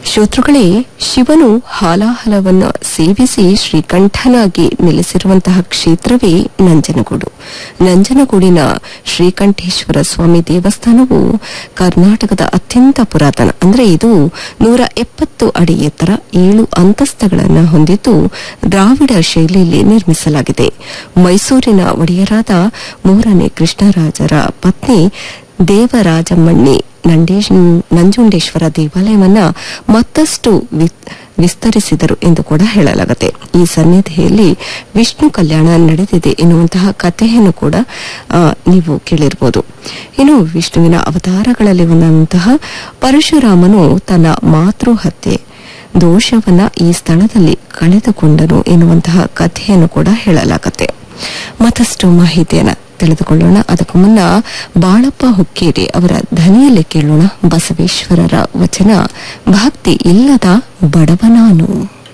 ಶ್ರೋತೃಗಳೇ ಶಿವನು ಹಾಲಾಹಲವನ್ನು ಸೇವಿಸಿ ಶ್ರೀಕಂಠನಾಗಿ ನೆಲೆಸಿರುವಂತಹ ಕ್ಷೇತ್ರವೇ ನಂಜನಗೂಡು ನಂಜನಗೂಡಿನ ಶ್ರೀಕಂಠೇಶ್ವರ ಸ್ವಾಮಿ ದೇವಸ್ಥಾನವು ಕರ್ನಾಟಕದ ಅತ್ಯಂತ ಪುರಾತನ ಅಂದ್ರೆ ಇದು ನೂರ ಎಪ್ಪತ್ತು ಅಡಿ ಎತ್ತರ ಏಳು ಅಂತಸ್ತುಗಳನ್ನು ಹೊಂದಿದ್ದು ದ್ರಾವಿಡ ಶೈಲಿಯಲ್ಲಿ ನಿರ್ಮಿಸಲಾಗಿದೆ ಮೈಸೂರಿನ ಒಡೆಯರಾದ ಮೂರನೇ ಕೃಷ್ಣರಾಜರ ಪತ್ನಿ ದೇವರಾಜಮ್ಮಣ್ಣಿ ನಂಡೇಶ್ ನಂಜುಂಡೇಶ್ವರ ದೇವಾಲಯವನ್ನ ಮತ್ತಷ್ಟು ವಿ- ವಿಸ್ತರಿಸಿದರು ಎಂದು ಕೂಡ ಹೇಳಲಾಗುತ್ತೆ ಈ ಸನ್ನಿಧಿಯಲ್ಲಿ ವಿಷ್ಣು ಕಲ್ಯಾಣ ನಡೆದಿದೆ ಎನ್ನುವಂತಹ ಕಥೆಯನ್ನು ಕೂಡ ಆ, ನೀವು ಕೇಳಿರಬಹುದು ಇನ್ನು ವಿಷ್ಣುವಿನ ಅವತಾರಗಳಲ್ಲಿ ಒಂದಂತಹ ಪರಶುರಾಮನು ತನ್ನ ಮಾತೃ ಹತ್ಯೆ ದೋಷವನ್ನ ಈ ಸ್ಥಳದಲ್ಲಿ ಕಳೆದುಕೊಂಡನು ಎನ್ನುವಂತಹ ಕಥೆಯನ್ನು ಕೂಡ ಹೇಳಲಾಗುತ್ತೆ ಮತ್ತಷ್ಟು ಮಾಹಿತಿಯನ್ನ ತಿಳಿದುಕೊಳ್ಳೋಣ ಅದಕ್ಕೂ ಮುನ್ನ ಬಾಳಪ್ಪ ಹುಕ್ಕೇರಿ ಅವರ ಧ್ವನಿಯಲ್ಲಿ ಕೇಳೋಣ ಬಸವೇಶ್ವರರ ವಚನ ಭಕ್ತಿ ಇಲ್ಲದ ಬಡವನಾನು